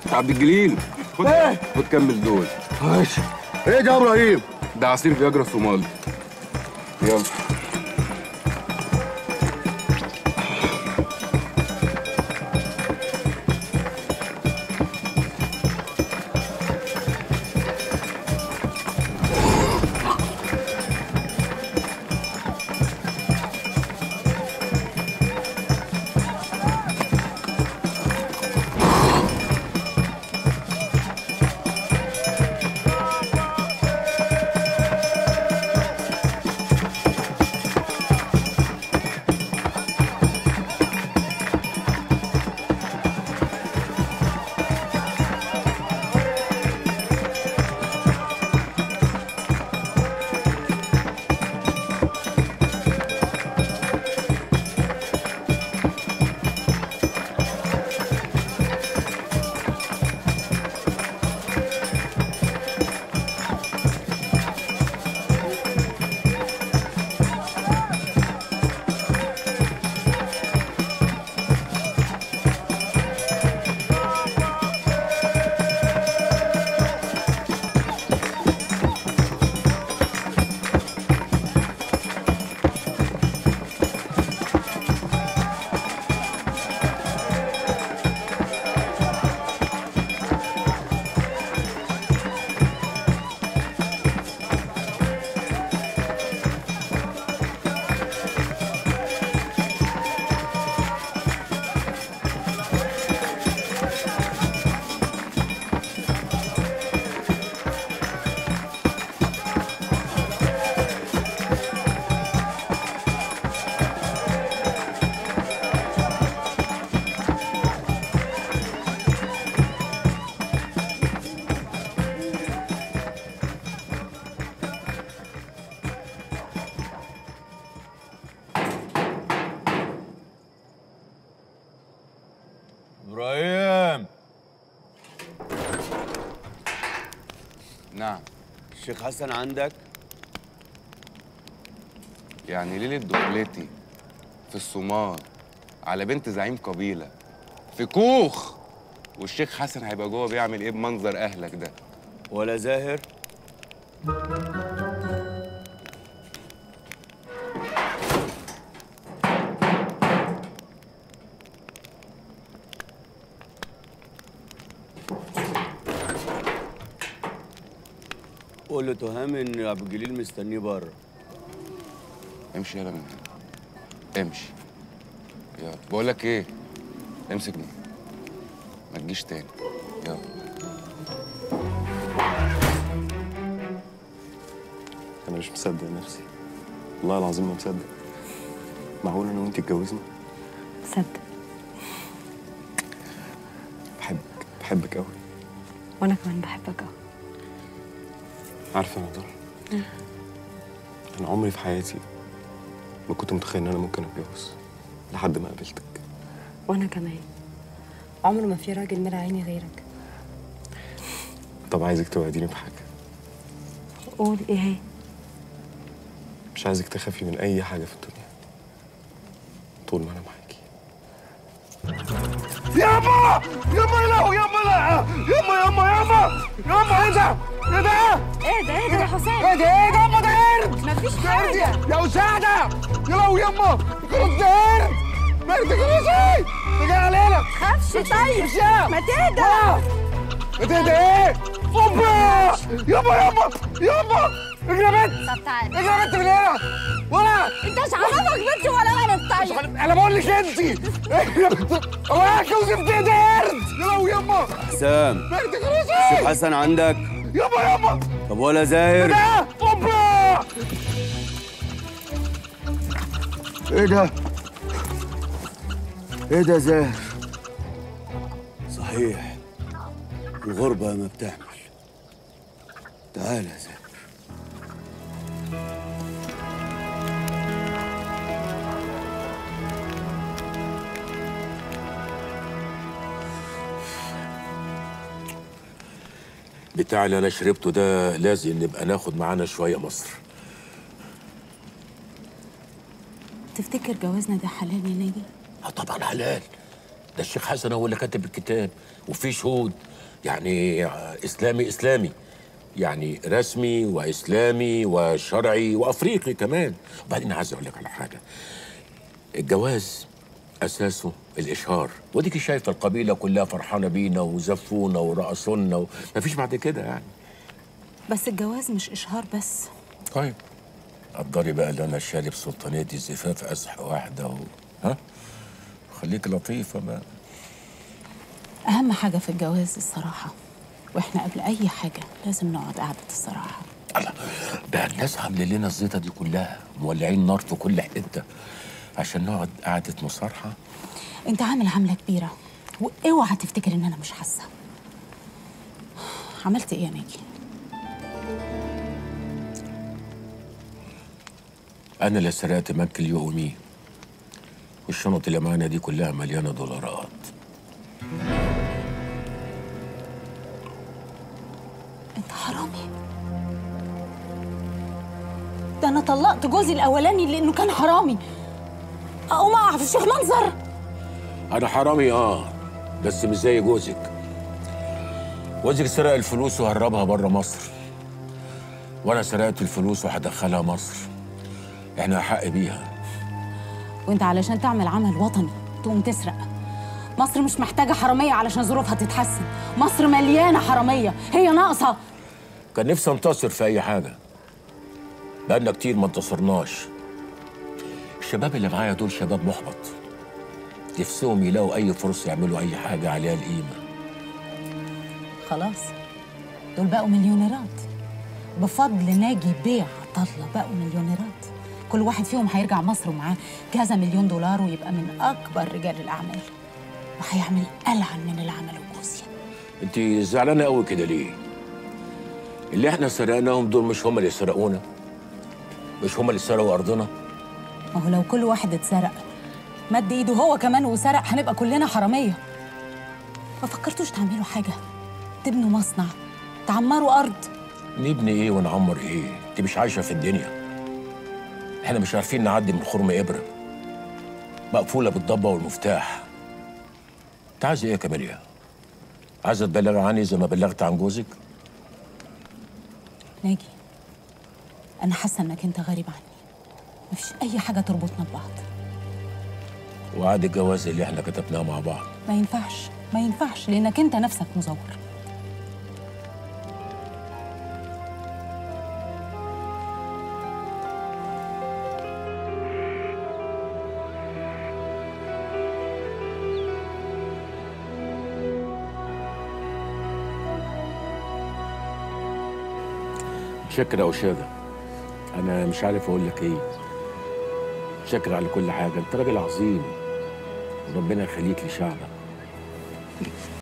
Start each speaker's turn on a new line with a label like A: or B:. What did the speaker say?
A: عبد الجليل خد
B: إيه؟
A: خد كمل دول
B: ماشي ايه ده يا ابراهيم
A: ده عصير فياجرا صومالي يلا
C: ابراهيم
A: نعم
C: الشيخ حسن عندك
A: يعني ليلة دخلتي في الصومال على بنت زعيم قبيلة في كوخ والشيخ حسن هيبقى جوه بيعمل ايه بمنظر اهلك ده
C: ولا زاهر قول له تهام ان ابو الجليل مستنيه بره
A: امشي يلا من هنا امشي يلا بقول لك ايه امسكني ما تجيش تاني يلا
D: انا مش مصدق نفسي والله العظيم ما مصدق معقول انا وانت اتجوزنا
E: صدق
D: بحبك بحبك قوي
E: وانا كمان بحبك قوي
D: عارفه يا نضال انا عمري في حياتي ما كنت متخيل ان انا ممكن اتجوز لحد ما قابلتك
E: وانا كمان عمر ما في راجل ملا عيني غيرك
D: طب عايزك توعديني بحاجه
E: قول ايه هي
D: مش عايزك تخافي من اي حاجه في الدنيا طول ما انا معاكي
B: يابا يابا لا يابا لا يابا يابا يابا يابا ايه ده ايه ده
E: ايه ده ايه ده يا حسام
B: ايه ده ايه ده يابا ده قرد
E: مفيش
B: ده قرد
E: حاجه
B: يا يا اساعده يا لو يابا خلاص ده قرد قرد خلاص ايه ده جاي علينا
E: خافش طيب
B: مش يا
E: ما تهدى
B: آه. ما تهدى ايه اوبا يابا يابا يابا اجري يا بنت
E: طب تعالى
B: اجري يا بنت من هنا ولا
E: انت مش عارفك بنت ولا انا طيب
B: انا بقول لك انت اجري يا بنت الله يكوزف ده ده قرد يا لو يابا
C: حسام
B: قرد خلاص
C: الشيخ
B: ايه
C: حسن عندك
B: يابا يابا
C: طب ولا زاهر
B: ده اوبا ايه ده ايه ده زاهر
C: صحيح الغربة ما بتعمل تعال يا زاهر
F: بتاع اللي انا شربته ده لازم نبقى ناخد معانا شويه مصر
E: تفتكر جوازنا ده حلال يا ناجي
F: اه طبعا حلال ده الشيخ حسن هو اللي كاتب الكتاب وفي شهود يعني اسلامي اسلامي يعني رسمي واسلامي وشرعي وافريقي كمان وبعدين عايز اقول لك على حاجه الجواز اساسه الاشهار وديك شايفه القبيله كلها فرحانه بينا وزفونا ورقصونا مفيش بعد كده يعني
G: بس الجواز مش إشهار بس
F: طيب قدري بقى اللي انا شارب سلطانيه الزفاف اسح واحده و... ها خليك لطيفه بقى
G: أهم حاجة في الجواز الصراحة وإحنا قبل أي حاجة لازم نقعد قعدة الصراحة
F: الله ده الناس عاملين لنا الزيطه دي كلها مولعين نار في كل حته عشان نقعد قعده مصارحه
G: أنت عامل عملة كبيرة واوعى تفتكر إن أنا مش حاسة عملت إيه يا ناجي؟
F: انا اللي سرقت مكة اليومي والشنط اللي معانا دي كلها مليانه دولارات
G: أنت حرامي ده أنا طلقت جوزي الأولاني لأنه كان حرامي أقوم أقع في الشيخ منظر
F: انا حرامي اه بس مش زي جوزك جوزك سرق الفلوس وهربها بره مصر وانا سرقت الفلوس وهدخلها مصر احنا حق بيها
G: وانت علشان تعمل عمل وطني تقوم تسرق مصر مش محتاجة حرامية علشان ظروفها تتحسن مصر مليانة حرامية هي ناقصة
F: كان نفسي انتصر في اي حاجه بقالنا كتير ما انتصرناش الشباب اللي معايا دول شباب محبط نفسهم يلاقوا اي فرصه يعملوا اي حاجه عليها القيمه
G: خلاص دول بقوا مليونيرات بفضل ناجي بيع طلة بقوا مليونيرات كل واحد فيهم هيرجع مصر ومعاه كذا مليون دولار ويبقى من أكبر رجال الأعمال وهيعمل ألعن من اللي عمله جوزي
F: انت زعلانه قوي كده ليه اللي احنا سرقناهم دول مش هم اللي سرقونا مش هم اللي سرقوا ارضنا
G: ما هو لو كل واحد اتسرق مد ايده هو كمان وسرق هنبقى كلنا حراميه ما فكرتوش تعملوا حاجه تبنوا مصنع تعمروا ارض
F: نبني ايه ونعمر ايه انت مش عايشه في الدنيا احنا مش عارفين نعدي من خرم ابره مقفوله بالضبه والمفتاح انت عايز ايه يا كاميليا عايزه تبلغي عني زي ما بلغت عن جوزك
G: ناجي انا حاسه انك انت غريب عني مفيش اي حاجه تربطنا ببعض
F: وعد الجواز اللي احنا كتبناه مع بعض
G: ما ينفعش ما ينفعش لانك انت نفسك مزور
F: شكرا يا أشادة أنا مش عارف أقول لك إيه شكرا على كل حاجة أنت راجل عظيم ربنا يخليك لشعبك